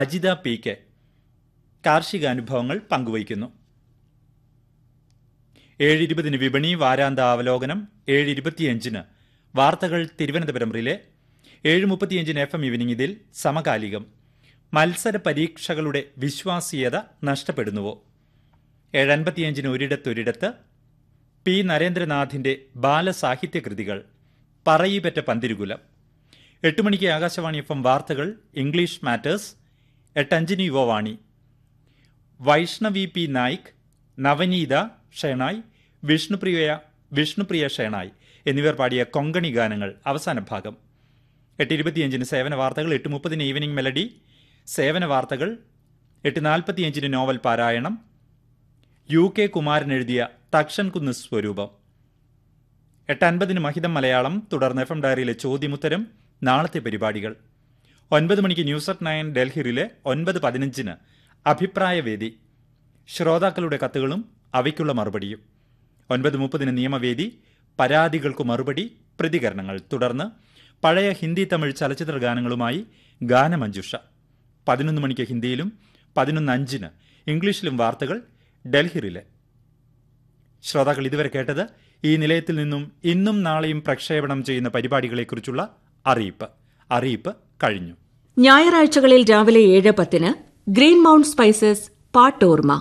Ajitha P K കാർഷിക അനുഭവങ്ങൾ പങ്കുവയ്ക്കുന്നു ഏഴ് ഇരുപതിന് വിപണി വാരാന്ത അവലോകനം ഏഴ് ഇരുപത്തിയഞ്ചിന് വാർത്തകൾ തിരുവനന്തപുരം റിലേ ഏഴ് മുപ്പത്തിയഞ്ചിന് എഫ് എം ഈവനിംഗ് ഇതിൽ സമകാലികം മത്സര പരീക്ഷകളുടെ വിശ്വാസീയത നഷ്ടപ്പെടുന്നുവോ ഏഴ് അൻപത്തിയഞ്ചിന് ഒരിടത്തൊരിടത്ത് പി നരേന്ദ്രനാഥിന്റെ ബാലസാഹിത്യ കൃതികൾ പറയിപ്പറ്റ പന്തിരുകുലം എട്ട് മണിക്ക് ആകാശവാണി എഫ് എം വാർത്തകൾ ഇംഗ്ലീഷ് മാറ്റേഴ്സ് എട്ടഞ്ചിന് യുവവാണി വൈഷ്ണവി പി നായിക് നവനീത ഷേണായ് വിഷ്ണുപ്രിയ വിഷ്ണുപ്രിയ ഷേണായ് എന്നിവർ പാടിയ കൊങ്കണി ഗാനങ്ങൾ അവസാന ഭാഗം എട്ട് ഇരുപത്തിയഞ്ചിന് സേവന വാർത്തകൾ എട്ട് മുപ്പതിന് ഈവനിംഗ് മെലഡി സേവന വാർത്തകൾ എട്ട് നാൽപ്പത്തിയഞ്ചിന് നോവൽ പാരായണം യു കെ കുമാരൻ എഴുതിയ തക്ഷൻ കുന്ന് സ്വരൂപം എട്ട് അൻപതിന് മഹിതം മലയാളം തുടർന്ന് എഫ് എം ഡയറിയിലെ ചോദ്യമുത്തരം നാളത്തെ പരിപാടികൾ ഒൻപത് മണിക്ക് ന്യൂസ് അറ്റ് നയൻ ഡൽഹിയിലെ ഒൻപത് പതിനഞ്ചിന് അഭിപ്രായവേദി ശ്രോതാക്കളുടെ കത്തുകളും അവയ്ക്കുള്ള മറുപടിയും ഒൻപത് മുപ്പതിന് നിയമവേദി പരാതികൾക്കു മറുപടി പ്രതികരണങ്ങൾ തുടർന്ന് പഴയ ഹിന്ദി തമിഴ് ചലച്ചിത്ര ഗാനങ്ങളുമായി ഗാനമഞ്ജുഷ പതിനൊന്ന് മണിക്ക് ഹിന്ദിയിലും പതിനൊന്ന് അഞ്ചിന് ഇംഗ്ലീഷിലും വാർത്തകൾ ഡൽഹിയിലെ ശ്രോതാക്കൾ ഇതുവരെ കേട്ടത് ഈ നിലയത്തിൽ നിന്നും ഇന്നും നാളെയും പ്രക്ഷേപണം ചെയ്യുന്ന പരിപാടികളെക്കുറിച്ചുള്ള അറിയിപ്പ് അറിയിപ്പ് കഴിഞ്ഞു ഞായറാഴ്ചകളിൽ രാവിലെ ഏഴ് പത്തിന് ഗ്രീൻ മൗണ്ട് സ്പൈസസ് പാട്ടോർമ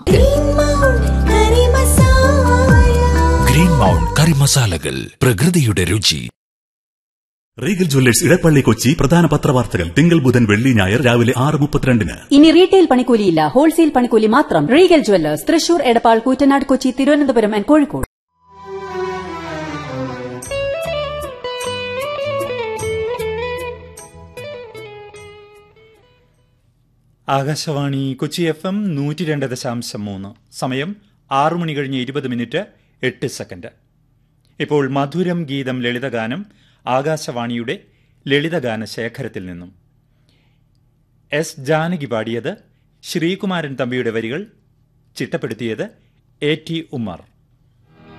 ഗ്രീൻ മൗണ്ട് കറി മസാലകൾ പ്രകൃതിയുടെ രുചി റീഗൽ ജ്വല്ലേഴ്സ് ഇടപ്പള്ളി കൊച്ചി പ്രധാന പത്രവാർത്തകൾ തിങ്കൾ ബുധൻ വെള്ളി ഞായർ രാവിലെ ആറ് മുപ്പത്തിരണ്ടിന് ഇനി റീറ്റെയിൽ പണിക്കൂലിയില്ല ഹോൾസെയിൽ പണിക്കൂലി മാത്രം Regal Jewellers Thrissur Edappal Koottanad Kochi Thiruvananthapuram and Kozhikode Akashvani Kochi F M നൂറ്റി രണ്ട് ദശാംശം മൂന്ന് സമയം ആറു മണി കഴിഞ്ഞ് ഇരുപത് മിനിറ്റ് എട്ട് സെക്കൻഡ് ഇപ്പോൾ മധുരം ഗീതം ലളിതഗാനം ആകാശവാണിയുടെ ലളിതഗാന ശേഖരത്തിൽ നിന്നും എസ് ജാനകി പാടിയത് ശ്രീകുമാരൻ തമ്പിയുടെ വരികൾ ചിട്ടപ്പെടുത്തിയത് എ ടി ഉമ്മർ